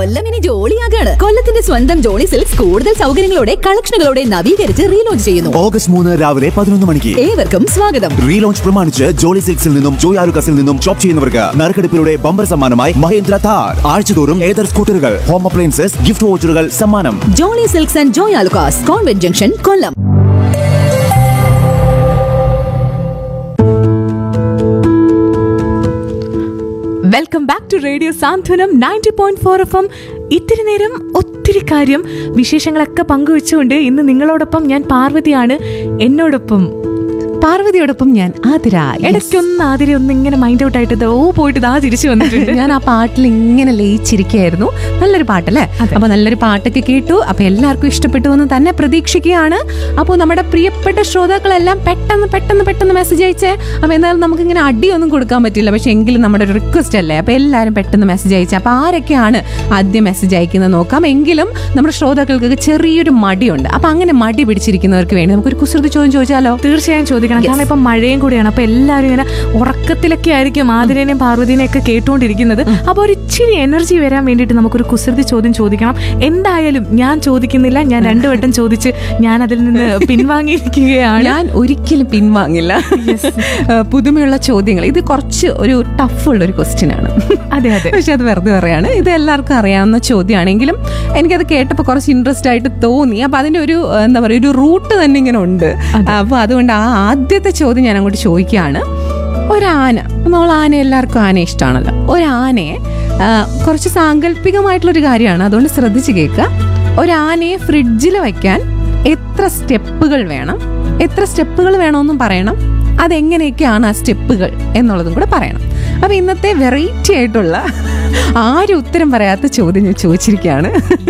കൊല്ലം ഇനി ജോളിയാകാണ് കൊല്ലത്തിന്റെ സ്വന്തം ജോളി സിൽക്സ് കൂടുതൽ സൗകര്യങ്ങളോടെ കളക്ഷനുകളോടെ നവീകരിച്ച് റീലോഞ്ച് ചെയ്യുന്നു ഓഗസ്റ്റ് മൂന്ന് രാവിലെ പതിനൊന്ന് മണിക്ക് ഏവർക്കും സ്വാഗതം റീലോഞ്ച് പ്രമാണിച്ച് ജോളി സിൽക്സിൽ നിന്നും ജോയ് ആലുക്കസിൽ നിന്നും ഷോപ്പ് ചെയ്യുന്നവർക്ക് നറുക്കെടുപ്പിലൂടെ ബമ്പർ സമ്മാനമായി മഹേന്ദ്ര താർ ആഴ്ചതോറും ഏതർ സ്കൂട്ടറുകൾ ഹോം അപ്ലയൻസസ് ഗിഫ്റ്റ് വോച്ചറുകൾ സമ്മാനം Jolly silks and Joy Alukkas convent junction Kollam welcome back to radio Santhwanam ninety point four F M ഇത്തിരി നേരം ഒത്തിരി കാര്യം വിശേഷങ്ങളൊക്കെ പങ്കുവെച്ചുകൊണ്ട് ഇന്ന് നിങ്ങളോടൊപ്പം ഞാൻ പാർവതിയാണ് എന്നോടൊപ്പം പാർവതിയോടൊപ്പം ഞാൻ ആതിര ഇടയ്ക്കൊന്ന് ആതിരെ ഒന്ന് ഇങ്ങനെ മൈൻഡ് ഔട്ട് ആയിട്ട് ദേ ഓ പോയിട്ട് ദാ തിരിച്ചു വന്നിട്ടുണ്ട് ഞാൻ ആ പാട്ടിൽ ഇങ്ങനെ ലയിച്ചിരിക്കുകയായിരുന്നു നല്ലൊരു പാട്ടല്ലേ അപ്പൊ നല്ലൊരു പാട്ടൊക്കെ കേട്ടു അപ്പൊ എല്ലാവർക്കും ഇഷ്ടപ്പെട്ടു എന്ന് തന്നെ പ്രതീക്ഷിക്കുകയാണ് അപ്പോൾ നമ്മുടെ പ്രിയപ്പെട്ട ശ്രോതാക്കളെല്ലാം പെട്ടെന്ന് പെട്ടെന്ന് പെട്ടെന്ന് മെസ്സേജ് അയച്ചേ അപ്പൊ എന്നാലും നമുക്ക് ഇങ്ങനെ അടിയൊന്നും കൊടുക്കാൻ പറ്റില്ല പക്ഷെ എങ്കിലും നമ്മുടെ ഒരു റിക്വസ്റ്റ് അല്ലേ അപ്പൊ എല്ലാവരും പെട്ടെന്ന് മെസ്സേജ് അയച്ചേ അപ്പൊ ആരൊക്കെയാണ് ആദ്യം മെസ്സേജ് അയക്കുന്നത് നോക്കാം എങ്കിലും നമ്മുടെ ശ്രോതാക്കൾക്ക് ചെറിയൊരു മടിയുണ്ട് അപ്പൊ അങ്ങനെ മടി പിടിച്ചിരിക്കുന്നവർക്ക് വേണ്ടി നമുക്കൊരു കുസൃതി ചോദ്യം ചോദിച്ചാലോ തീർച്ചയായും ചോദിക്കണം കാരണം ഇപ്പം മഴയും കൂടിയാണ് അപ്പൊ എല്ലാവരും ഇങ്ങനെ ഉറക്കത്തിലൊക്കെ ആയിരിക്കും ആതിരേനെയും പാർവതിനെയും ഒക്കെ കേട്ടുകൊണ്ടിരിക്കുന്നത് അപ്പൊ ഒരു ഇച്ചിരി എനർജി വരാൻ വേണ്ടിയിട്ട് നമുക്കൊരു കുസൃതി ചോദ്യം ചോദിക്കണം എന്തായാലും ഞാൻ ചോദിക്കുന്നില്ല ഞാൻ രണ്ടു വട്ടം ചോദിച്ച് ഞാൻ അതിൽ നിന്ന് പിൻവാങ്ങിയിരിക്കുകയാണ് ഞാൻ ഒരിക്കലും പിൻവാങ്ങില്ല ഏഹ് പുതുമയുള്ള ചോദ്യങ്ങൾ ഇത് കുറച്ച് ഒരു ടഫ് ഉള്ള ഒരു ക്വസ്റ്റ്യൻ ആണ് അതെ അതെ പക്ഷെ അത് വെറുതെ പറയാണ് ഇത് എല്ലാവർക്കും അറിയാവുന്ന ചോദ്യമാണെങ്കിലും എനിക്കത് കേട്ടപ്പോൾ കുറച്ച് ഇൻട്രസ്റ്റ് ആയിട്ട് തോന്നി അപ്പൊ അതിന്റെ ഒരു ഏഹ്, എന്താ പറയുക ഒരു റൂട്ട് തന്നെ ഇങ്ങനെ ഉണ്ട് അപ്പൊ അതുകൊണ്ട് ആ ആദ്യത്തെ ചോദ്യം ഞാൻ അങ്ങോട്ട് ചോദിക്കുകയാണ് ഒരാന നമ്മൾ ആന എല്ലാവർക്കും ആന ഇഷ്ടമാണല്ലോ ഒരാനയെ ആ, കുറച്ച് സാങ്കല്പികമായിട്ടുള്ളൊരു കാര്യമാണ് അതുകൊണ്ട് ശ്രദ്ധിച്ച് കേൾക്കുക ഒരാനയെ ഫ്രിഡ്ജിൽ വയ്ക്കാൻ എത്ര സ്റ്റെപ്പുകൾ വേണം എത്ര സ്റ്റെപ്പുകൾ വേണമെന്നും പറയണം അതെങ്ങനെയൊക്കെയാണ് ആ സ്റ്റെപ്പുകൾ എന്നുള്ളതും കൂടെ പറയണം അപ്പൊ ഇന്നത്തെ വെറൈറ്റി ആയിട്ടുള്ള ആരും ഉത്തരം പറയാത്ത ചോദ്യം ഞാൻ ചോദിച്ചിരിക്കുകയാണ്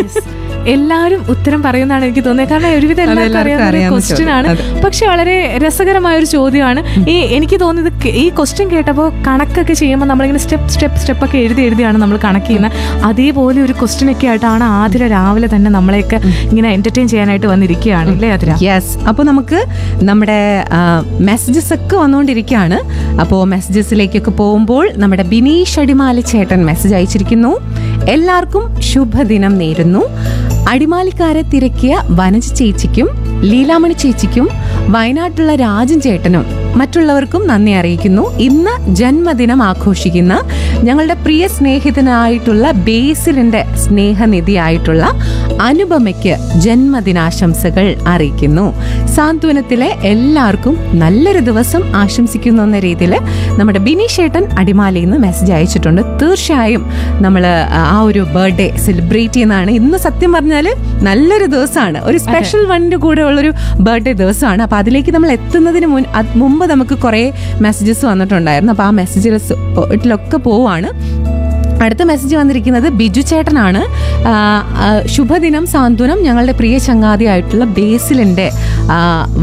എല്ലാവരും ഉത്തരം പറയുന്നതാണ് എനിക്ക് തോന്നുന്നത് കാരണം ഒരുവിധം അതെ, എല്ലാവർക്കും എല്ലാവർക്കും അറിയാവുന്ന അറിയാവുന്ന ക്വസ്റ്റ്യൻ ആണ് ചോദ്യം. പക്ഷെ വളരെ രസകരമായ ഒരു ചോദ്യമാണ് ഈ എനിക്ക് തോന്നുന്നത് ക- ഈ ക്വസ്റ്റ്യൻ കേട്ടപ്പോൾ കണക്കൊക്കെ ചെയ്യുമ്പോൾ നമ്മളിങ്ങനെ സ്റ്റെപ്പ് സ്റ്റെപ്പ് സ്റ്റെപ്പ് ഒക്കെ എഴുതി എഴുതിയാണ് നമ്മൾ കണക്ക് ചെയ്യുന്നത് അതേപോലെ ഒരു ക്വസ്റ്റ്യൻ ഒക്കെ ആയിട്ടാണ് ആതിര രാവിലെ തന്നെ നമ്മളെയൊക്കെ ഇങ്ങനെ എന്റർടൈൻ ചെയ്യാനായിട്ട് വന്നിരിക്കുകയാണ് അല്ലേ ആതിര യെസ് അപ്പോൾ നമുക്ക് നമ്മുടെ മെസ്സേജസ് ഒക്കെ വന്നുകൊണ്ടിരിക്കുകയാണ് അപ്പോൾ മെസ്സേജസിലേക്കൊക്കെ പോകുമ്പോൾ നമ്മുടെ ബിനീഷ് അടിമാലി ചേട്ടൻ മെസ്സേജ് അയച്ചിരിക്കുന്നു എല്ലാവർക്കും ശുഭദിനം നേരുന്നു അടിമാലിക്കാരെ തിരക്കിയ വനജ ചേച്ചിക്കും ലീലാമണി ചേച്ചിക്കും വയനാട്ടിലുള്ള രാജൻ ചേട്ടനും മറ്റുള്ളവർക്കും നന്ദി അറിയിക്കുന്നു ഇന്ന് ജന്മദിനം ആഘോഷിക്കുന്ന ഞങ്ങളുടെ പ്രിയ സ്നേഹിതനായിട്ടുള്ള ബേസിലിന്റെ സ്നേഹനിധിയായിട്ടുള്ള അനുപമയ്ക്ക് ജന്മദിനാശംസകൾ അറിയിക്കുന്നു സാന്ത്വനത്തിലെ എല്ലാവർക്കും നല്ലൊരു ദിവസം ആശംസിക്കുന്നു എന്ന രീതിയിൽ നമ്മുടെ ബിനീഷേട്ടൻ അടിമാലിയിൽ നിന്ന് മെസ്സേജ് അയച്ചിട്ടുണ്ട് തീർച്ചയായും നമ്മൾ ആ ഒരു ബർത്ത്ഡേ സെലിബ്രേറ്റ് ചെയ്യുന്നതാണ് ഇന്ന് സത്യം പറഞ്ഞാൽ നല്ലൊരു ദിവസമാണ് ഒരു സ്പെഷ്യൽ വണ്ണിന്റെ കൂടെ ഉള്ളൊരു ബർത്ത്ഡേ ദിവസമാണ് അപ്പൊ അതിലേക്ക് നമ്മൾ എത്തുന്നതിന് മുൻ അത് മുമ്പ് നമുക്ക് കുറേ മെസ്സേജസ് വന്നിട്ടുണ്ടായിരുന്നു അപ്പൊ ആ മെസ്സേജസ് ഇതിലൊക്കെ പോവാണ് അടുത്ത മെസ്സേജ് വന്നിരിക്കുന്നത് ബിജു ചേട്ടനാണ് ആ, ആ, ശുഭദിനം സാന്ത്വനം ഞങ്ങളുടെ പ്രിയ ചങ്ങാതിയായിട്ടുള്ള ബേസിലിന്റെ ആ,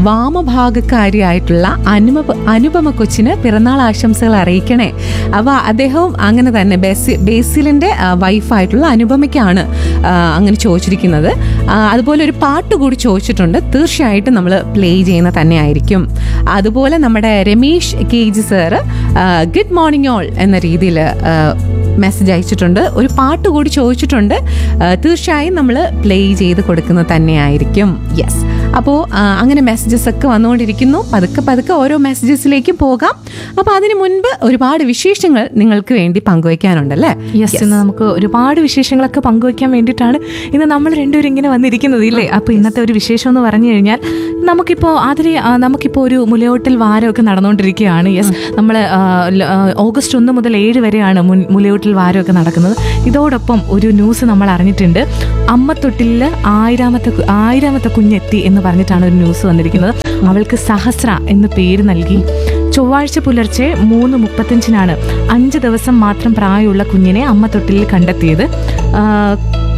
വാമഭാഗക്കാരിയായിട്ടുള്ള അനുപ അനുപമ കൊച്ചിന് പിറന്നാൾ ആശംസകൾ അറിയിക്കണേ അപ്പോൾ അദ്ദേഹവും അങ്ങനെ തന്നെ ബേസി ബേസിലിന്റെ ആ, വൈഫായിട്ടുള്ള അനുപമയ്ക്കാണ് ആ, അങ്ങനെ ചോദിച്ചിരിക്കുന്നത് ആ, അതുപോലെ ഒരു പാട്ട് കൂടി ചോദിച്ചിട്ടുണ്ട് തീർച്ചയായിട്ടും നമ്മൾ പ്ലേ ചെയ്യുന്ന തന്നെ ആയിരിക്കും അതുപോലെ നമ്മുടെ Ramesh K G sir good morning all എന്ന രീതിയിൽ മെസ്സേജ് അയച്ചിട്ടുണ്ട് ഒരു പാട്ട് കൂടി ചോദിച്ചിട്ടുണ്ട് ആ, തീർച്ചയായും നമ്മൾ പ്ലേ ചെയ്ത് കൊടുക്കുന്നത് തന്നെയായിരിക്കും യെസ് അപ്പോൾ അങ്ങനെ മെസ്സേജസ് ഒക്കെ വന്നുകൊണ്ടിരിക്കുന്നു പതുക്കെ പതുക്കെ ഓരോ മെസ്സേജസിലേക്കും പോകാം അപ്പോൾ അതിന് മുൻപ് ഒരുപാട് വിശേഷങ്ങൾ നിങ്ങൾക്ക് വേണ്ടി പങ്കുവയ്ക്കാനുണ്ടല്ലേ യെസ് ഇന്ന് നമുക്ക് ഒരുപാട് വിശേഷങ്ങളൊക്കെ പങ്കുവയ്ക്കാൻ വേണ്ടിയിട്ടാണ് ഇന്ന് നമ്മൾ രണ്ടുപേരും ഇങ്ങനെ വന്നിരിക്കുന്നത് ഇല്ലേ അപ്പോൾ ഇന്നത്തെ ഒരു വിശേഷം എന്ന് പറഞ്ഞു കഴിഞ്ഞാൽ നമുക്കിപ്പോൾ അതിന് നമുക്കിപ്പോൾ ഒരു മുലയോട്ടൽ വാരമൊക്കെ നടന്നുകൊണ്ടിരിക്കുകയാണ് യെസ് നമ്മൾ ഓഗസ്റ്റ് ഒന്ന് മുതൽ ഏഴ് വരെയാണ് മുൻ മുലയോട്ടൽ വാരമൊക്കെ നടക്കുന്നത് ഇതോടൊപ്പം ഒരു ന്യൂസ് നമ്മൾ അറിഞ്ഞിട്ടുണ്ട് അമ്മത്തൊട്ടിലിൽ ആയിരാമത്തെ കു- ആയിരാമത്തെ കുഞ്ഞെത്തി എന്ന് പറഞ്ഞിട്ടാണ് ഒരു ന്യൂസ് വന്നിരിക്കുന്നത് അവൾക്ക് സഹസ്ര എന്ന് പേര് നൽകി ചൊവ്വാഴ്ച പുലർച്ചെ മൂന്ന് മുപ്പത്തഞ്ചിനാണ് അഞ്ച് ദിവസം മാത്രം പ്രായമുള്ള കുഞ്ഞിനെ അമ്മ തൊട്ടിലിൽ കണ്ടെത്തിയത് ആ,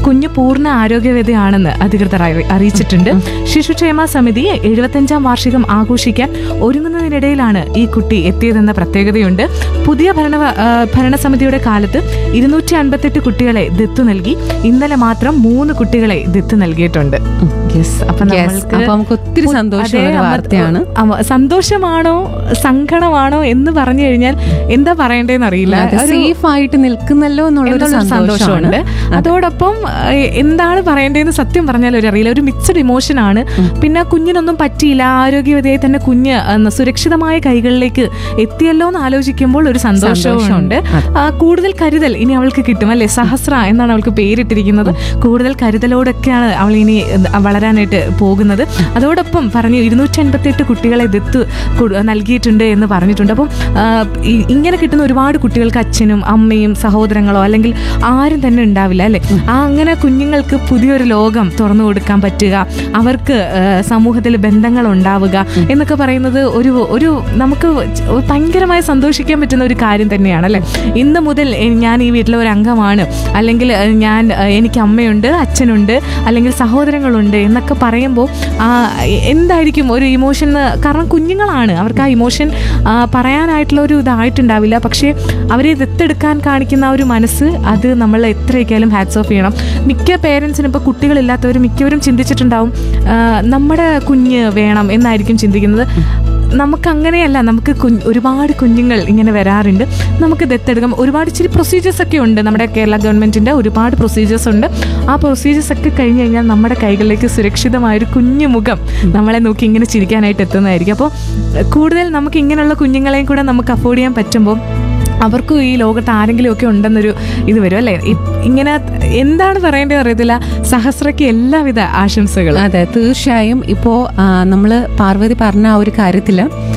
കുഞ്ഞ് പൂർണ്ണ ആരോഗ്യവേദയാണെന്ന് അധികൃതർ അറി- അറിയിച്ചിട്ടുണ്ട് ശിശുക്ഷേമ സമിതി എഴുപത്തഞ്ചാം വാർഷികം ആഘോഷിക്കാൻ ഒരുങ്ങുന്നതിനിടയിലാണ് ഈ കുട്ടി എത്തിയതെന്ന പ്രത്യേകതയുണ്ട് പുതിയ ഭരണ ആ, ഭരണസമിതിയുടെ കാലത്ത് ഇരുന്നൂറ്റി അൻപത്തെട്ട് കുട്ടികളെ ദത്തു നൽകി ഇന്നലെ മാത്രം മൂന്ന് കുട്ടികളെ ദത്ത് നൽകിയിട്ടുണ്ട് യെസ് അപ്പൊ Yes. നമ്മൾക്ക് അപ്പൊ നമുക്ക് ഒത്തിരി പു- സന്തോഷമുള്ള അതെ, ഒരു അമ്മ- വാർത്തയാണ്. അമ്മ- സന്തോഷമാണോ സങ്കടമാണോ എന്ന് പറഞ്ഞു കഴിഞ്ഞാൽ എന്താ പറയണ്ടേന്ന് അറിയില്ല ഒരു- സേഫ് ആയിട്ട് നിൽക്കുന്നല്ലോ എന്നുള്ളൊരു എന്നുള്ളൊരു സന്തോഷമുണ്ട് സന്തോഷമുണ്ട് അതോടൊപ്പം ഏഹ്, എന്താണ് പറയേണ്ടതെന്ന് സത്യം പറഞ്ഞാൽ ഒരു അറിയില്ല ഒരു മിക്സഡ് ഇമോഷൻ ആണ് പിന്നെ കുഞ്ഞിനൊന്നും പറ്റിയില്ല ആരോഗ്യവതയായി തന്നെ കുഞ്ഞ് ഏഹ്, സുരക്ഷിതമായ കൈകളിലേക്ക് എത്തിയല്ലോ എന്ന് ആലോചിക്കുമ്പോൾ ഒരു സന്തോഷമുണ്ട് സന്തോഷമുണ്ട്. ആ, കൂടുതൽ കരുതൽ ഇനി അവൾക്ക് കിട്ടും അല്ലെ സഹസ്ര എന്നാണ് അവൾക്ക് പേരിട്ടിരിക്കുന്നത് കൂടുതൽ കരുതലോടൊക്കെയാണ് അവൾ ഇനി ഏഹ്, വളരാനായിട്ട് പോകുന്നത് അതോടൊപ്പം പറഞ്ഞു ഇരുന്നൂറ്റി അൻപത്തി എട്ട് കുട്ടികളെ ദത്ത് കൊട്- നൽകിയിട്ടുണ്ട് എന്ന് പറഞ്ഞിട്ടുണ്ട് അപ്പം ആ, ഈ- ഇങ്ങനെ കിട്ടുന്ന ഒരുപാട് കുട്ടികൾക്ക് അച്ഛനും അമ്മയും സഹോദരങ്ങളോ അല്ലെങ്കിൽ ആരും തന്നെ ഉണ്ടാവില്ല അല്ലെ ആ അങ്ങനെ കുഞ്ഞുങ്ങൾക്ക് പുതിയൊരു ലോകം തുറന്നു കൊടുക്കാൻ പറ്റുക അവർക്ക് ആ, സമൂഹത്തിൽ ബന്ധങ്ങൾ ഉണ്ടാവുക എന്നൊക്കെ പറയുന്നത് ഒരു ഒരു നമുക്ക് ച- ഭയങ്കരമായി സന്തോഷിക്കാൻ പറ്റുന്ന ഒരു കാര്യം തന്നെയാണ് അല്ലെ ഇന്ന് മുതൽ എ- ഞാൻ ഈ വീട്ടിലെ ഒരു അംഗമാണ് അല്ലെങ്കിൽ ആ, ഞാൻ ആ, എനിക്ക് അമ്മയുണ്ട് അച്ഛനുണ്ട് അല്ലെങ്കിൽ സഹോദരങ്ങളുണ്ട് എന്നൊക്കെ പറയുമ്പോൾ ആ, എ- എന്തായിരിക്കും ഒരു ഇമോഷൻ കാരണം കുഞ്ഞുങ്ങളാണ് അവർക്ക് ആ ഇമോഷൻ പറയാനായിട്ടുള്ള ഒരു ഇതായിട്ടുണ്ടാവില്ല പക്ഷേ അവരെ ദത്തെടുക്കാൻ കാണിക്കുന്ന ആ ഒരു മനസ്സ് അത് നമ്മൾ എത്രയൊക്കെയാലും ഹാറ്റ്സ് ഓഫ് ചെയ്യണം മിക്ക പേരൻസിനും ഇപ്പോൾ കുട്ടികളില്ലാത്തവർ മിക്കവരും ചിന്തിച്ചിട്ടുണ്ടാവും ആ, നമ്മുടെ കുഞ്ഞ് വേണം എന്നായിരിക്കും ചിന്തിക്കുന്നത് നമുക്ക് അങ്ങനെയല്ല നമുക്ക് കുഞ്ഞ് ഒരുപാട് കുഞ്ഞുങ്ങൾ ഇങ്ങനെ വരാറുണ്ട് നമുക്ക് ദത്തെടുക്കാം ഒരുപാട് ഇച്ചിരി പ്രൊസീജിയേഴ്സ് ഒക്കെ ഉണ്ട് നമ്മുടെ കേരള ഗവൺമെൻറ്റിൻ്റെ ഒരുപാട് പ്രൊസീജിയേഴ്സ് ഉണ്ട് ആ പ്രൊസീജിയേഴ്സ് ഒക്കെ കഴിഞ്ഞ് കഴിഞ്ഞാൽ നമ്മുടെ കൈകളിലേക്ക് സുരക്ഷിതമായൊരു കുഞ്ഞു മുഖം നമ്മളെ നോക്കി ഇങ്ങനെ ചിരിക്കാനായിട്ട് എത്തുന്നതായിരിക്കും അപ്പോൾ കൂടുതൽ നമുക്ക് ഇങ്ങനെയുള്ള കുഞ്ഞുങ്ങളെയും കൂടെ നമുക്ക് അഫോർഡ് ചെയ്യാൻ പറ്റുമ്പോൾ അവർക്കും ഈ ലോകത്ത് ആരെങ്കിലും ഒക്കെ ഉണ്ടെന്നൊരു ഇത് വരും അല്ലേ ഇ- ഇങ്ങനെ എന്താണ് പറയേണ്ടത് അറിയത്തില്ല സഹസ്രയ്ക്ക് എല്ലാവിധ ആശംസകളും അതെ തീർച്ചയായും ഇപ്പോൾ നമ്മൾ പാർവതി പറഞ്ഞ ആ ഒരു കാര്യത്തിൽ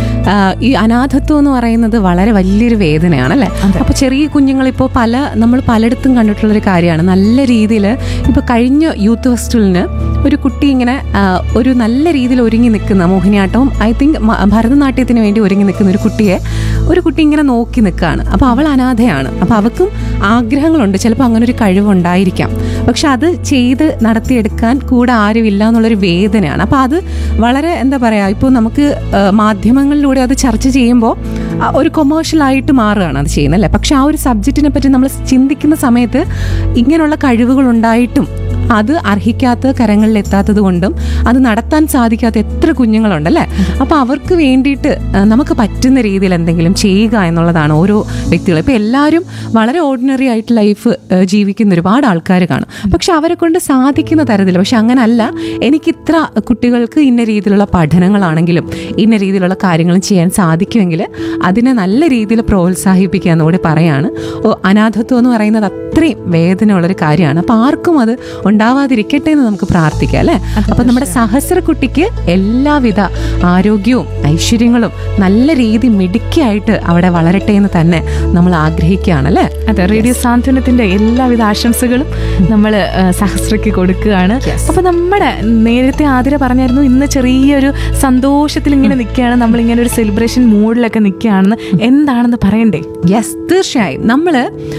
ഈ അനാഥത്വം എന്ന് പറയുന്നത് വളരെ വലിയൊരു വേദനയാണ് അല്ലേ അപ്പോൾ ചെറിയ കുഞ്ഞുങ്ങൾ ഇപ്പോൾ പല നമ്മൾ പലയിടത്തും കണ്ടിട്ടുള്ളൊരു കാര്യമാണ് നല്ല രീതിയിൽ ഇപ്പോൾ കഴിഞ്ഞ യൂത്ത് ഫെസ്റ്റിവലിന് ഒരു കുട്ടി ഇങ്ങനെ ആ, ഒരു നല്ല രീതിയിൽ ഒരുങ്ങി നിൽക്കുന്ന മോഹിനിയാട്ടവും ഐ തിങ്ക് ഭരതനാട്യത്തിന് വേണ്ടി ഒരുങ്ങി നിൽക്കുന്ന ഒരു കുട്ടിയെ ഒരു കുട്ടി ഇങ്ങനെ നോക്കി നിൽക്കുകയാണ് അപ്പോൾ അവൾ അനാഥയാണ് അപ്പോൾ അവൾക്കും ആഗ്രഹങ്ങളുണ്ട് ചിലപ്പോൾ അങ്ങനെ ഒരു കഴിവുണ്ടായിരിക്കാം പക്ഷെ അത് ചെയ്ത് നടത്തിയെടുക്കാൻ കൂടെ ആരുമില്ല എന്നുള്ളൊരു വേദനയാണ് അപ്പോൾ അത് വളരെ എന്താ പറയുക ഇപ്പോൾ നമുക്ക് ആ, മാധ്യമങ്ങളിലൂടെ അത് ചർച്ച ചെയ്യുമ്പോൾ ആ, ഒരു കൊമേഴ്ഷ്യൽ ആയിട്ട് മാറുകയാണ് അത് ചെയ്യുന്നത് അല്ലേ പക്ഷെ ആ ഒരു സബ്ജക്റ്റിനെ പറ്റി നമ്മൾ ചിന്തിക്കുന്ന സമയത്ത് ഇങ്ങനെയുള്ള കഴിവുകൾ ഉണ്ടായിട്ടും അത് അർഹിക്കാത്ത കരങ്ങളിൽ എത്താത്തത് കൊണ്ടും അത് നടത്താൻ സാധിക്കാത്ത എത്ര കുഞ്ഞുങ്ങളുണ്ടല്ലേ അപ്പോൾ അവർക്ക് വേണ്ടിയിട്ട് ആ, നമുക്ക് പറ്റുന്ന രീതിയിൽ എന്തെങ്കിലും ചെയ്യുക എന്നുള്ളതാണ് ഓരോ വ്യക്തികളും ഇപ്പോൾ എല്ലാവരും വളരെ ഓർഡിനറി ആയിട്ട് ലൈഫ് ജീവിക്കുന്ന ഒരുപാട് ആൾക്കാർ കാണും പക്ഷെ അവരെ കൊണ്ട് സാധിക്കുന്ന തരത്തിൽ പക്ഷെ അങ്ങനല്ല എനിക്ക് ഇത്ര കുട്ടികൾക്ക് ഇന്ന രീതിയിലുള്ള പഠനങ്ങളാണെങ്കിലും ഇന്ന രീതിയിലുള്ള കാര്യങ്ങളും ചെയ്യാൻ സാധിക്കുമെങ്കിൽ അതിനെ നല്ല രീതിയിൽ പ്രോത്സാഹിപ്പിക്കുക എന്നുകൂടി പറയാണ് ഓ അനാഥത്വം എന്ന് പറയുന്നത് അത്രയും വേദനയുള്ളൊരു കാര്യമാണ് അപ്പോൾ ആർക്കും അത് ഉണ്ടാവാതിരിക്കട്ടെ എന്ന് നമുക്ക് പ്രാർത്ഥിക്കാം അല്ലേ അപ്പം നമ്മുടെ സഹസ്രക്കുട്ടിക്ക് എല്ലാവിധ ആരോഗ്യവും ഐശ്വര്യങ്ങളും നല്ല രീതി മിടുക്കിയായിട്ട് അവിടെ വളരട്ടെ എന്ന് തന്നെ നമ്മൾ ആഗ്രഹിക്കുകയാണ് അല്ലേ അതെ റേഡിയോ സാന്ത്വനത്തിന്റെ എല്ലാവിധ ആശംസകളും നമ്മൾ സഹസ്രയ്ക്ക് കൊടുക്കുകയാണ് അപ്പൊ നമ്മുടെ നേരത്തെ ആതിര പറഞ്ഞായിരുന്നു ഇന്ന് ചെറിയൊരു സന്തോഷത്തിൽ ഇങ്ങനെ നിൽക്കുകയാണ് നമ്മൾ ഇങ്ങനെ ഒരു സെലിബ്രേഷൻ മൂഡിലൊക്കെ നിൽക്കുകയാണെന്ന് എന്താണെന്ന് പറയണ്ടേ യെസ് തീർച്ചയായും നമ്മൾ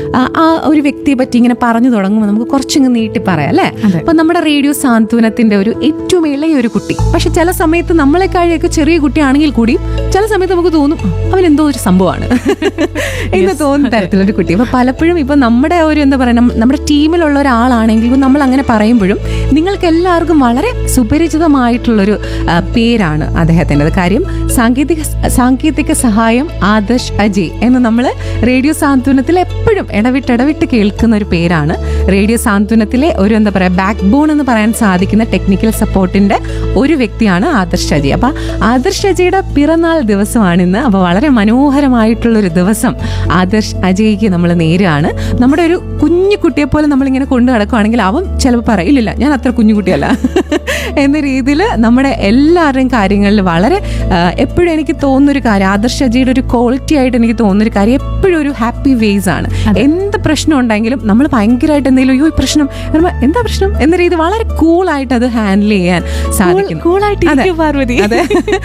ആ ഒരു വ്യക്തിയെ പറ്റി ഇങ്ങനെ പറഞ്ഞു തുടങ്ങുമ്പോൾ നമുക്ക് കുറച്ചിങ്ങ് നീട്ടി പറയാം അല്ലേ അതെ. അപ്പൊ നമ്മുടെ റേഡിയോ സാന്ത്വനത്തിന്റെ ഒരു ഏറ്റവും ഇളയ ഒരു കുട്ടി പക്ഷെ ചില സമയത്ത് നമ്മളെക്കാഴൊക്കെ ചെറിയ കുട്ടിയാണെങ്കിൽ കൂടി ചില സമയത്ത് നമുക്ക് തോന്നും അവൻ എന്തോ ഒരു സംഭവമാണ് എന്ന് തോന്നുന്ന തരത്തിലൊരു കുട്ടി അപ്പൊ പലപ്പോഴും ഇപ്പൊ നമ്മുടെ ഒരു എന്താ പറയുക നം- നമ്മുടെ ടീമിലുള്ള ഒരാളാണെങ്കിൽ നമ്മൾ അങ്ങനെ പറയുമ്പോഴും നിങ്ങൾക്ക് എല്ലാവർക്കും വളരെ സുപരിചിതമായിട്ടുള്ളൊരു ആ, പേരാണ് അദ്ദേഹത്തിൻ്റെത് കാര്യം സാങ്കേതിക സാങ്കേതിക സഹായം ആദർശ് അജയ് എന്ന് നമ്മൾ റേഡിയോ സാന്ത്വനത്തിൽ എപ്പോഴും ഇടവിട്ട് ഇടവിട്ട് കേൾക്കുന്ന ഒരു പേരാണ് റേഡിയോ സാന്ത്വനത്തിലെ ഒരു എന്താ പറയുക ബാക്ക് ബോൺ എന്ന് പറയാൻ സാധിക്കുന്ന ടെക്നിക്കൽ സപ്പോർട്ടിന്റെ ഒരു വ്യക്തിയാണ് ആദർശ് അജയ് അപ്പൊ ആദർശ് അജയുടെ പിറന്നാൾ ദിവസമാണ് ഇന്ന് അപ്പൊ വളരെ മനോഹരമായിട്ടുള്ള ഒരു ദിവസം ആദർശ് അജയ്ക്ക് നമ്മൾ നേരാണ് നമ്മുടെ ഒരു കുഞ്ഞു കുട്ടിയെ പോലെ നമ്മളിങ്ങനെ കൊണ്ടു നടക്കുകയാണെങ്കിൽ അവൻ ചിലപ്പോൾ പറയില്ല ഞാൻ അത്ര കുഞ്ഞു കുട്ടിയല്ല എന്ന രീതിയിൽ നമ്മുടെ എല്ലാവരുടെയും കാര്യങ്ങളിൽ വളരെ എപ്പോഴും എനിക്ക് തോന്നുന്നൊരു കാര്യം ആദർശ് അജയുടെ ഒരു ക്വാളിറ്റി ആയിട്ട് എനിക്ക് തോന്നുന്നൊരു കാര്യം എപ്പോഴും ഒരു ഹാപ്പി വേസ് ആണ് എന്ത് പ്രശ്നം ഉണ്ടെങ്കിലും നമ്മൾ ഭയങ്കരമായിട്ട് എന്തെങ്കിലും അയ്യോ ഈ പ്രശ്നം എന്ന് പറയുമ്പോ, എന്താ പ്രശ്നം എന്ന രീതി വളരെ കൂളായിട്ട് അത് ഹാൻഡിൽ ചെയ്യാൻ സാധിക്കും കൂളായിട്ട് അതെ. പാർവതി അതെ